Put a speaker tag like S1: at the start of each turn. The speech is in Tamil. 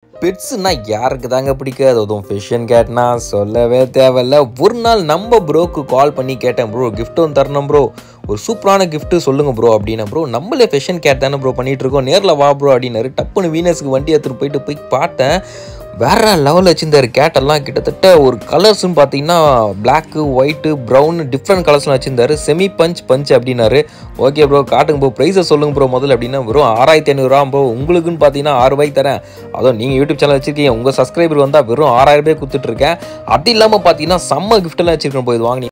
S1: பெட்ஸுன்னா யாருக்கு தாங்க பிடிக்காது அதுவும் ஃபெஷன் கேட்னா சொல்லவே தேவையில்ல ஒரு நாள் நம்ம ப்ரோக்கு கால் பண்ணி கேட்டேன் ப்ரோ கிஃப்ட்டும் தரணும் ப்ரோ ஒரு சூப்பரான கிஃப்ட்டு சொல்லுங்கள் ப்ரோ அப்படின்னா ப்ரோ நம்மளே ஃபெஷன் கேட் தானே ப்ரோ பண்ணிகிட்டு இருக்கோம் நேரில் வா ப்ரோ அப்படின்னாரு டப்புன்னு வீனஸுக்கு வண்டி எடுத்துகிட்டு போயிட்டு போய் பார்த்தேன் வேற லெவலில் வச்சிருந்தாரு கேட்டெல்லாம் கிட்டத்தட்ட ஒரு கலர்ஸ்னு பார்த்தீங்கன்னா பிளாக்கு ஒயிட்டு ப்ரௌன் டிஃப்ரெண்ட் கலர்ஸ்லாம் வச்சிருந்தாரு செமி பஞ்ச் பஞ்ச் அப்படின்னாரு ஓகே ப்ரோ காட்டுங்க ப்ரோ ப்ரைஸை சொல்லுங்க ப்ரோ முதல்ல அப்படின்னா ப்ரோ ஆறாயிரத்தி ஐநூறுரூவா ப்ரோ உங்களுக்குன்னு பார்த்தீங்கன்னா ஆறு ரூபாய்க்கு தரேன் அதுவும் நீங்கள் யூடியூப் சேனல் வச்சிருக்கீங்க உங்கள் சப்ஸ்கிரைபர் வந்தால் வெறும் ஆறாயிரம் ரூபாய் கொடுத்துட்ருக்கேன் அது இல்லாமல் பார்த்தீங்கன்னா செம்ம கிஃப்ட்லாம் வச்சிருக்கேன் போய் இது வாங்கி